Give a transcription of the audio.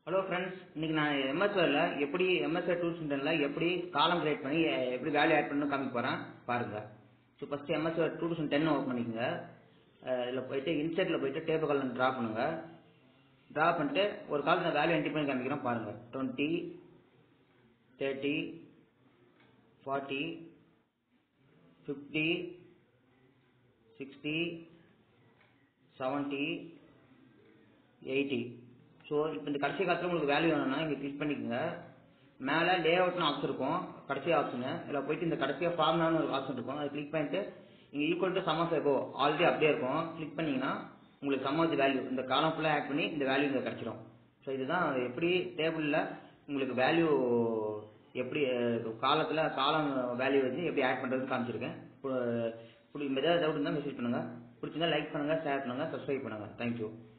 hello friends இன்னைக்கு நான் எம்எஸ்ஆர்ல எப்படி எம்எஸ்ஆர் டூல்ஸ் சென்டர்ல எப்படி காலம் கிரியேட் பண்ணி எ- எப்படி வேல்யூ ஆட் பண்ணணும் காமிக்க போறேன் பாருங்க so first MSR two thousand ten open பண்ணிக்கோங்க அஹ் இதுல போயிட்டு இன்செர்ட்ல போயிட்டு டேபிள் காலம் ட்ரா பண்ணுங்க ட்ரா பண்ணிட்டு ஒரு காலத்தில் நான் வேல்யூ என்ட்ரி பண்ணி காமிக்கிறேன் பாருங்க twenty thirty forty fifty sixty seventy eighty so இப்போ இந்த கடைசி காலத்தில் உங்களுக்கு வேல்யூ வேணும்னா இங்கே கிளிக் பண்ணிக்கோங்க மேலே லே அவுட்னு ஆப்ஷன் இருக்கும் கடைசி ஆப்ஷனு இதில் போயிட்டு இந்த கடைசியாக ஃபார்முலான்னு ஒரு ஆப்ஷன் இருக்கும் அதை கிளிக் பண்ணிட்டு இங்கே equal to sum of above already அப்படியே இருக்கும் கிளிக் பண்ணீங்கன்னா உங்களுக்கு சம் ஆஃப் வேல்யூ இந்த காலம் ஃபுல்லாக ஆட் பண்ணி இந்த வேல்யூ இங்கே கிடச்சிரும் ஸோ இதுதான் எப்படி டேபிளில் உங்களுக்கு வேல்யூ எப்படி காலத்தில் காலம் வேல்யூ வச்சு எப்படி ஆட் பண்ணுறதுன்னு காமிச்சிருக்கேன் இப்போ இப்படி ஏதாவது டவுட் இருந்தால் மெசேஜ் பண்ணுங்கள் பிடிச்சிருந்தா லைக் பண்ணுங்கள் ஷேர் பண்ணுங்கள் சப்ஸ்கிரைப் பண்ணுங்கள் தேங்க்யூ